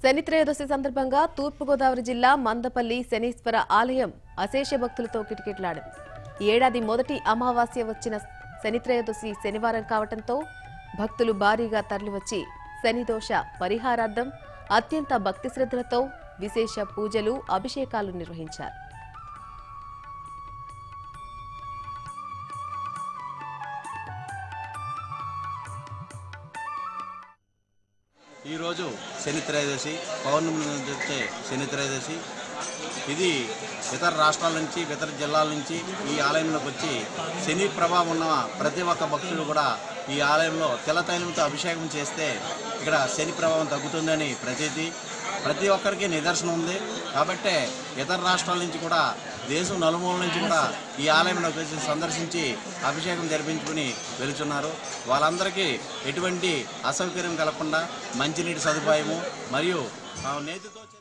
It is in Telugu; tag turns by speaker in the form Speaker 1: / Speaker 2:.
Speaker 1: శని త్రయోదశి సందర్భంగా తూర్పుగోదావరి జిల్లా మందపల్లి శనీశ్వర ఆలయం అశేష భక్తులతో కిటకిటలాడింది ఈ ఏడాది మొదటి అమావాస్య వచ్చిన శని త్రయోదశి శనివారం కావటంతో భక్తులు భారీగా తరలివచ్చి శని దోష పరిహారార్థం అత్యంత భక్తి శ్రద్ధలతో విశేష పూజలు అభిషేకాలు నిర్వహించారు
Speaker 2: ఈరోజు శని త్రయోదశి పౌర్ణమి నుంచి వచ్చే శని త్రయోదశి ఇది ఇతర రాష్ట్రాల నుంచి ఇతర జిల్లాల నుంచి ఈ ఆలయంలోకి వచ్చి శని ప్రభావం ఉన్న ప్రతి ఒక్క భక్తుడు కూడా ఈ ఆలయంలో తెల్ల తైలంతో అభిషేకం చేస్తే ఇక్కడ శని ప్రభావం తగ్గుతుందని ప్రతీతి ప్రతి ఒక్కరికి నిదర్శనం ఉంది కాబట్టే ఇతర రాష్ట్రాల నుంచి కూడా దేశం నలుమూల నుంచి కూడా ఈ ఆలయంలోకి వచ్చి సందర్శించి అభిషేకం జరిపించుకుని వెళుతున్నారు వాళ్ళందరికీ ఎటువంటి అసౌకర్యం కలగకుండా మంచినీటి సదుపాయము మరియు ఆ, నేతితో చే-